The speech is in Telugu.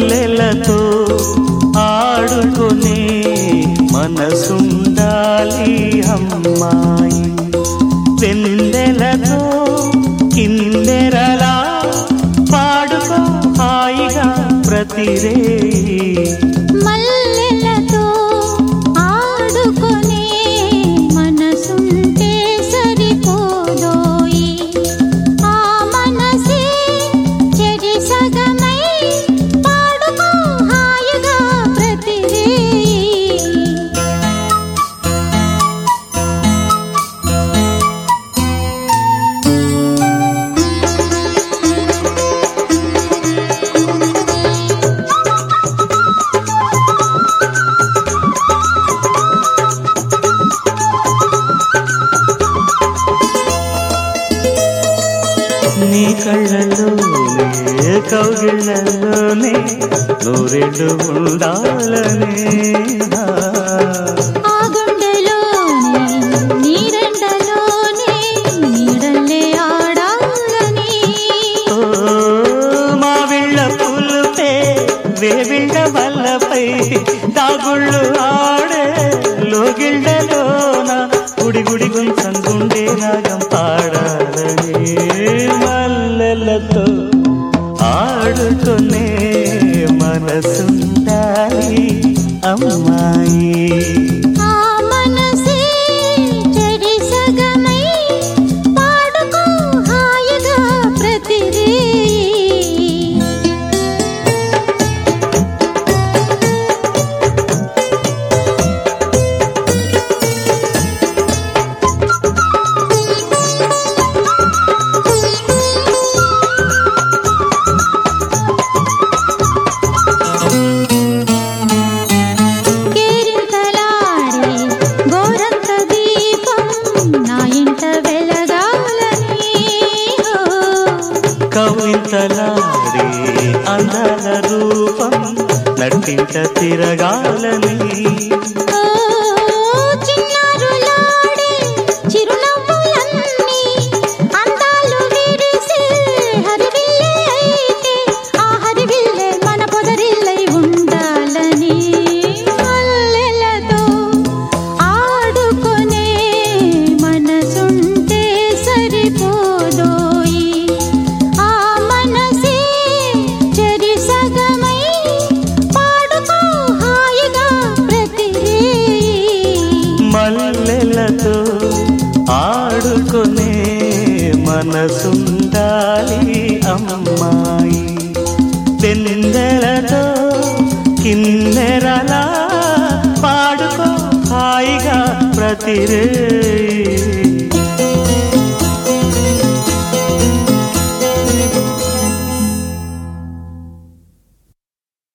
మల్లెలతో ఆడుకునే మనసుండాలి అమ్మాయి వెన్నెలతో కిందెరలా పాడుకో హాయిగా ప్రతిరే మల్లెలతో ఆడుకునే మనసుంటే సరిపోదోయి ఆ మనసే చెడి సగమై పాడుకో హాయిగా ప్రతిరే నీ కళ్ళలోనే కౌగిళ్ళలోనే నూరెళ్ళు ఉండాలనే ఆ గుండెలోనే నీరెండలోనే నీడల్లే ఆడాలని ఓ మా విళ్ళ పులుపే వేవిళ్ళ వల్లపై దాగుళ్ళు ఆడే లోగిళ్ళలోన గుడి గుడి గుంసం గుండె రాగం పాడాలని మల్లెలతో ఆడుకునే మనసుండాలి అమ్మాయి ఆ మనసే చెడి సగమై పాడుకో హాయిగా ప్రతిరే కేరింతలాడే గోరంత దీపం నా ఇంట వెలగాలని ఓ. కవితలాడే అందాల రూపం నటింట తిరగాలని ఓ చిన్నారులాడే చిరునవ్వులన్నీ అందాలు విరిసే హరివిల్లే అయితే ఆ హరివిల్లే మన పొదరిల్లై ఉండాలని మల్లెలతో ఆడుకునే మనసుంటే సరిపోదోయి ఆ మనసే చెరి సగమై పాడుకో హాయిగా ప్రతిరే మల్లెలతో ఆడుకునే మనసుండాలి అమ్మాయి వెన్నెలతో కిన్నెరలా పాడుకో హాయిగా ప్రతిరే